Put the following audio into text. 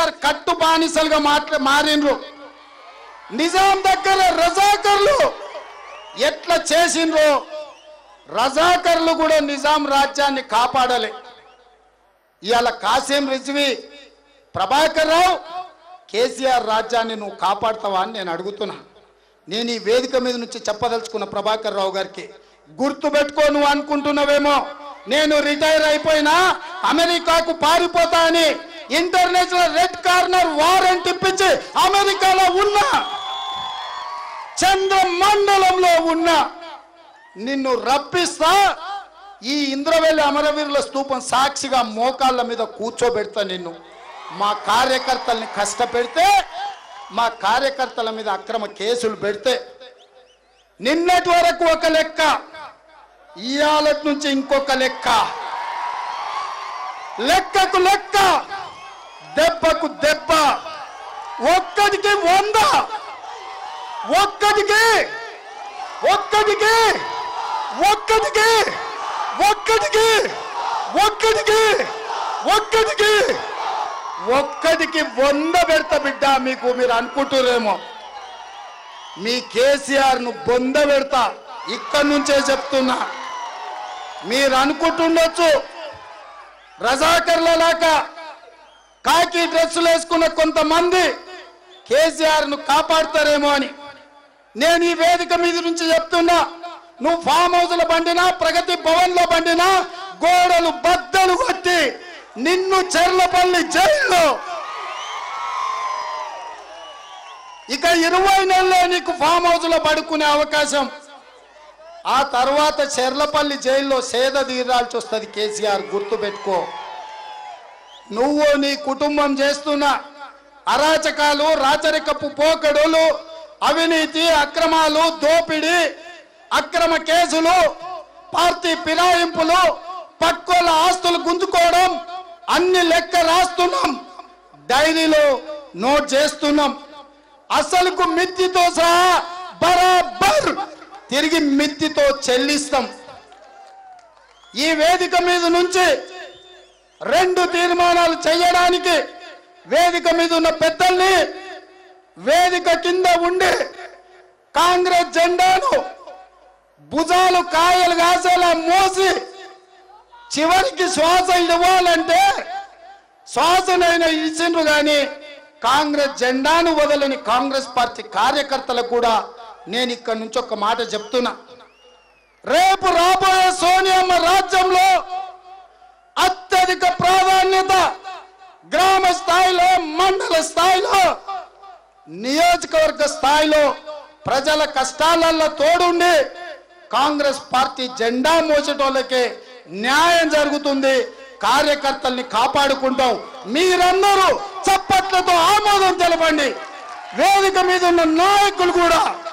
కేసీఆర్ కట్టు బానిసలుగా మాట్లా మారిండ్రు నిజాం దగ్గర రజాకర్లు ఎట్లా చేసిండ్రో రజాకర్లు కూడా నిజాం రాజ్యాన్ని కాపాడలే ఇవాళ కాసిం రిజ్వి ప్రభాకర్ రావు కేసీఆర్ రాజ్యాన్ని నువ్వు కాపాడతావా అని నేను అడుగుతున్నా నేను ఈ వేదిక మీద నుంచి చెప్పదలుచుకున్న ప్రభాకర్ రావు గారికి గుర్తు పెట్టుకో నువ్వు అనుకుంటున్నావేమో నేను రిటైర్ అయిపోయినా అమెరికాకు పారిపోతా అని ఇంటర్నేషనల్ రెడ్ కార్నర్ వారెంట్ ఇప్పించి అమెరికాలో ఉన్నా చంద్రమండలంలో ఉన్నా నిన్ను రప్పిస్తా ఈ ఇంద్రవెల్లి అమరవీరుల స్తూపం సాక్షిగా మోకాళ్ళ మీద కూర్చోబెడతా నిన్ను మా కార్యకర్తల్ని కష్టపెడితే మా కార్యకర్తల మీద అక్రమ కేసులు పెడితే నిన్నటి వరకు ఒక లెక్క ఇవాళ నుంచి ఇంకొక లెక్క లెక్కకు లెక్క దెబ్బకు దెబ్బ ఒక్కటికి వంద ఒక్కటికి ఒక్కటికి ఒక్కటికి ఒక్కటికి ఒక్కటికి ఒక్కటికి ఒక్కటికి వంద పెడతా బిడ్డ మీకు మీరు అనుకుంటురేమో మీ కేసీఆర్ ను బొంద పెడతా ఇక్కడి నుంచే చెప్తున్నా మీరు అనుకుంటుండొచ్చు రజాకర్ల లాగా కాకి డ్రెస్సులు వేసుకున్న కొంతమంది కేసీఆర్ ను కాపాడతారేమో అని నేను ఈ వేదిక మీద నుంచి చెప్తున్నా నువ్వు ఫామ్ హౌస్ లో బండినా ప్రగతి భవన్ లో బండినా గోడలు బద్దలు కొట్టి నిన్ను చెర్లపల్లి జైల్లో ఇక ఇరవై నెలల్లో నీకు ఫామ్ హౌస్ లో పడుకునే అవకాశం ఆ తర్వాత చెర్లపల్లి జైల్లో సేద తీరాల్సి వస్తుంది కేసీఆర్ గుర్తు పెట్టుకో నువ్వు నీ కుటుంబం చేస్తున్న అరాచకాలు రాచరికపు పోకడులు అవినీతి అక్రమాలు దోపిడీ అక్రమ కేసులు పార్టీ ఫిరాయింపులు పక్కోల ఆస్తులు గుంజుకోవడం అన్ని లెక్క రాస్తున్నాం డైరీలో నోట్ చేస్తున్నాం అసలుకు మిత్తితో సహా బరాబర్ తిరిగి మిత్తితో చెల్లిస్తాం ఈ వేదిక మీద నుంచి రెండు తీర్మానాలు చేయడానికి వేదిక మీద ఉన్న పెద్దల్ని వేదిక కింద ఉండి కాంగ్రెస్ జెండాను భుజాలు కాయలు కాసేలా మోసి చివరికి శ్వాస ఇవ్వాలంటే శ్వాసనైనా ఇచ్చిండ్రు కానీ కాంగ్రెస్ జెండాను వదలని కాంగ్రెస్ పార్టీ కార్యకర్తలకు కూడా నేను ఇక్కడ నుంచి ఒక మాట చెప్తున్నా రేపు రాబోయే సోనియమ్మ రాజ్యంలో అత్యధిక ప్రాధాన్యత గ్రామ స్థాయిలో మండల స్థాయిలో నియోజకవర్గ స్థాయిలో ప్రజల కష్టాలలో తోడుండి కాంగ్రెస్ పార్టీ జెండా మోసేటోళ్ళకే న్యాయం జరుగుతుంది కార్యకర్తల్ని కాపాడుకుంటాం మీరందరూ చప్పట్లతో ఆమోదం తెలపండి వేదిక మీద ఉన్న నాయకులు కూడా